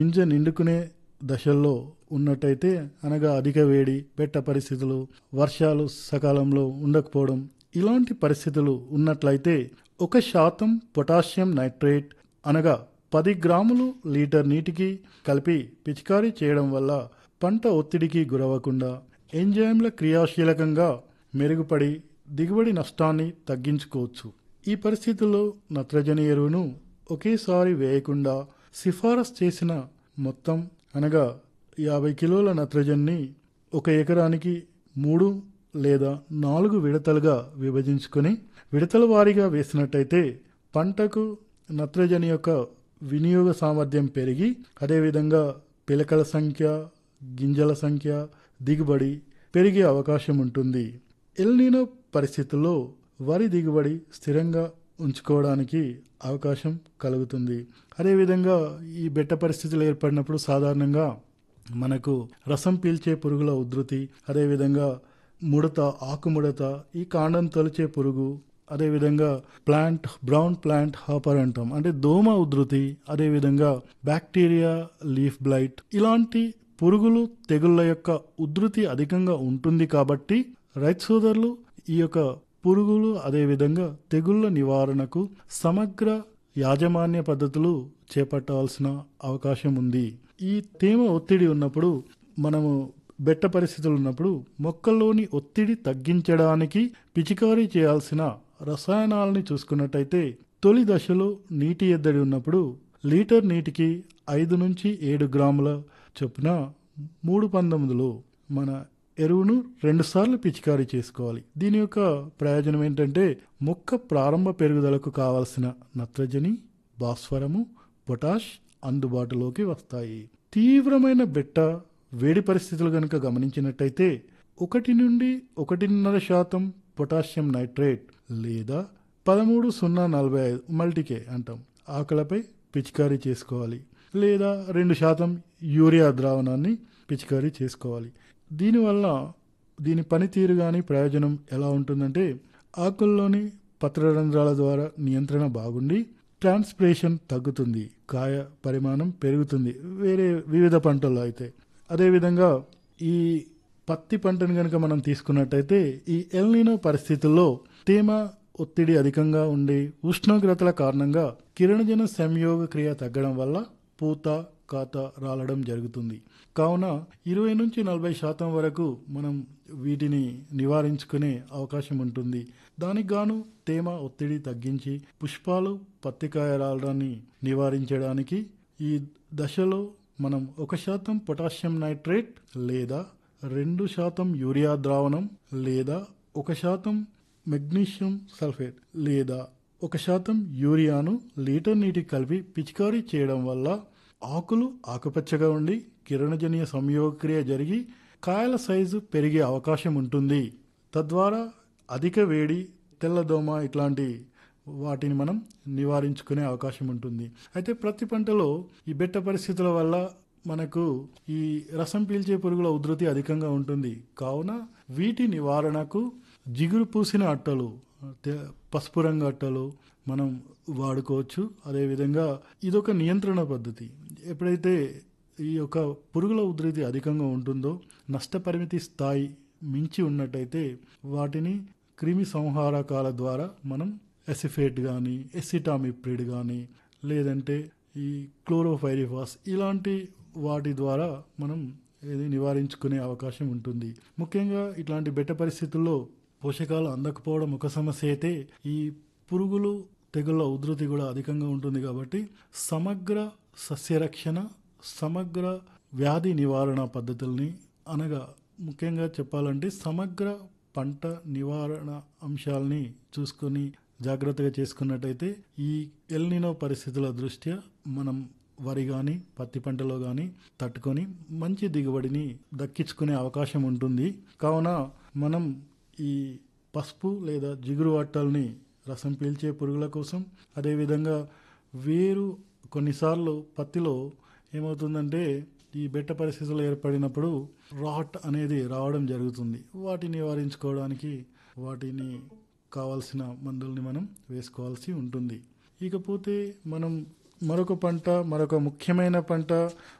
గింజ నిండుకునే దశల్లో ఉన్నట్టయితే అనగా అధిక వేడి బెట్ట పరిస్థితులు వర్షాలు సకాలంలో ఉండకపోవడం ఇలాంటి పరిస్థితులు ఉన్నట్లయితే ఒక శాతం పొటాషియం నైట్రేట్ అనగా పది గ్రాములు లీటర్ నీటికి కలిపి పిచికారీ చేయడం వల్ల పంట ఒత్తిడికి గురవ్వకుండా ఎంజైమ్ల క్రియాశీలకంగా మెరుగుపడి దిగుబడి నష్టాన్ని తగ్గించుకోవచ్చు ఈ పరిస్థితుల్లో నత్రజని ఎరువును ఒకేసారి వేయకుండా సిఫారసు చేసిన మొత్తం అనగా యాభై కిలోల నత్రజన్ని ఒక ఎకరానికి మూడు లేదా నాలుగు విడతలుగా విభజించుకొని విడతల వారీగా వేసినట్టయితే పంటకు నత్రజని యొక్క వినియోగ సామర్థ్యం పెరిగి అదేవిధంగా పిలకల సంఖ్య గింజల సంఖ్య దిగుబడి పెరిగే అవకాశం ఉంటుంది ఎల్నీనో పరిస్థితుల్లో వరి దిగుబడి స్థిరంగా ఉంచుకోవడానికి అవకాశం కలుగుతుంది అదేవిధంగా ఈ బెట్ట పరిస్థితులు ఏర్పడినప్పుడు సాధారణంగా మనకు రసం పీల్చే పురుగుల ఉధృతి అదేవిధంగా ముడత ఆకుముడత ఈ కాండం తొలిచే పురుగు అదేవిధంగా ప్లాంట్ బ్రౌన్ ప్లాంట్ హాపర్ అంటాం అంటే దోమ ఉధృతి అదేవిధంగా బ్యాక్టీరియా లీఫ్ బ్లైట్ ఇలాంటి పురుగులు తెగుళ్ళ యొక్క ఉధృతి అధికంగా ఉంటుంది కాబట్టి రైతు సోదరులు ఈ యొక్క పురుగులు అదేవిధంగా తెగుళ్ళ నివారణకు సమగ్ర యాజమాన్య పద్ధతులు చేపట్టవలసిన అవకాశం ఉంది ఈ తేమ ఒత్తిడి ఉన్నప్పుడు మనము బెట్ట పరిస్థితులు ఉన్నప్పుడు మొక్కల్లోని ఒత్తిడి తగ్గించడానికి పిచికారీ చేయాల్సిన రసాయనాలని చూసుకున్నట్టయితే తొలి దశలో నీటి ఎద్దడి ఉన్నప్పుడు లీటర్ నీటికి ఐదు నుంచి ఏడు గ్రాముల చొప్పున మూడు పంతొమ్మిదిలో మన ఎరువును రెండుసార్లు పిచికారీ చేసుకోవాలి దీని యొక్క ప్రయోజనం ఏంటంటే మొక్క ప్రారంభ పెరుగుదలకు కావలసిన నత్రజని భాస్వరము పొటాష్ అందుబాటులోకి వస్తాయి తీవ్రమైన బెట్ట వేడి పరిస్థితులు కనుక గమనించినట్టయితే ఒకటి నుండి ఒకటిన్నర శాతం పొటాషియం నైట్రేట్ లేదా పదమూడు సున్నా నలభై ఐదు మల్టీకే అంటాం ఆకలపై పిచికారీ చేసుకోవాలి లేదా రెండు శాతం యూరియా ద్రావణాన్ని పిచికారీ చేసుకోవాలి దీనివల్ల దీని పనితీరు కానీ ప్రయోజనం ఎలా ఉంటుందంటే ఆకుల్లోని పత్రరంధ్రాల ద్వారా నియంత్రణ బాగుండి ట్రాన్స్పిరేషన్ తగ్గుతుంది కాయ పరిమాణం పెరుగుతుంది వేరే వివిధ పంటల్లో అయితే అదేవిధంగా ఈ పత్తి పంటను కనుక మనం తీసుకున్నట్టయితే ఈ ఎల్నినో పరిస్థితుల్లో తేమ ఒత్తిడి అధికంగా ఉండి ఉష్ణోగ్రతల కారణంగా కిరణజన సంయోగ క్రియ తగ్గడం వల్ల పూత కాత రాలడం జరుగుతుంది కావున ఇరవై నుంచి నలభై శాతం వరకు మనం వీటిని నివారించుకునే అవకాశం ఉంటుంది దానికి గాను తేమ ఒత్తిడి తగ్గించి పుష్పాలు పత్తికాయ రాలడాన్ని నివారించడానికి ఈ దశలో మనం ఒక శాతం పొటాషియం నైట్రేట్ లేదా రెండు శాతం యూరియా ద్రావణం లేదా ఒక శాతం మెగ్నీషియం సల్ఫేట్ లేదా ఒక శాతం యూరియాను లీటర్ నీటికి కలిపి పిచికారీ చేయడం వల్ల ఆకులు ఆకుపచ్చగా ఉండి కిరణజన్య సంయోగక్రియ జరిగి కాయల సైజు పెరిగే అవకాశం ఉంటుంది తద్వారా అధిక వేడి తెల్లదోమ ఇట్లాంటి వాటిని మనం నివారించుకునే అవకాశం ఉంటుంది అయితే ప్రతి పంటలో ఈ బెట్ట పరిస్థితుల వల్ల మనకు ఈ రసం పీల్చే పురుగుల ఉధృతి అధికంగా ఉంటుంది కావున వీటి నివారణకు జిగురు పూసిన అట్టలు తె- పసుపు రంగు అట్టలు మనం వాడుకోవచ్చు అదేవిధంగా ఇదొక నియంత్రణ పద్ధతి ఎప్పుడైతే ఈ యొక్క పురుగుల ఉధృతి అధికంగా ఉంటుందో నష్టపరిమితి స్థాయి మించి ఉన్నట్టయితే వాటిని క్రిమి సంహారకాల ద్వారా మనం ఎసిఫేట్ కానీ ఎసిటామిప్రిడ్ కానీ లేదంటే ఈ క్లోరోఫైరిఫాస్ ఇలాంటి వాటి ద్వారా మనం ఇది నివారించుకునే అవకాశం ఉంటుంది ముఖ్యంగా ఇట్లాంటి బెట్ట పరిస్థితుల్లో పోషకాలు అందకపోవడం ఒక సమస్య అయితే ఈ పురుగులు తెగుళ్ళ ఉధృతి కూడా అధికంగా ఉంటుంది కాబట్టి సమగ్ర సస్యరక్షణ సమగ్ర వ్యాధి నివారణ పద్ధతుల్ని అనగా ముఖ్యంగా చెప్పాలంటే సమగ్ర పంట నివారణ అంశాలని చూసుకొని జాగ్రత్తగా చేసుకున్నట్టయితే ఈ ఎల్నినో పరిస్థితుల దృష్ట్యా మనం వరి కానీ పత్తి పంటలో కానీ తట్టుకొని మంచి దిగుబడిని దక్కించుకునే అవకాశం ఉంటుంది కావున మనం ఈ పసుపు లేదా జిగురు అట్టల్ని రసం పీల్చే పురుగుల కోసం అదేవిధంగా వేరు కొన్నిసార్లు పత్తిలో ఏమవుతుందంటే ఈ బెట్ట పరిస్థితులు ఏర్పడినప్పుడు రాట్ అనేది రావడం జరుగుతుంది వాటిని నివారించుకోవడానికి వాటిని కావాల్సిన మందుల్ని మనం వేసుకోవాల్సి ఉంటుంది ఇకపోతే మనం మరొక పంట మరొక ముఖ్యమైన పంట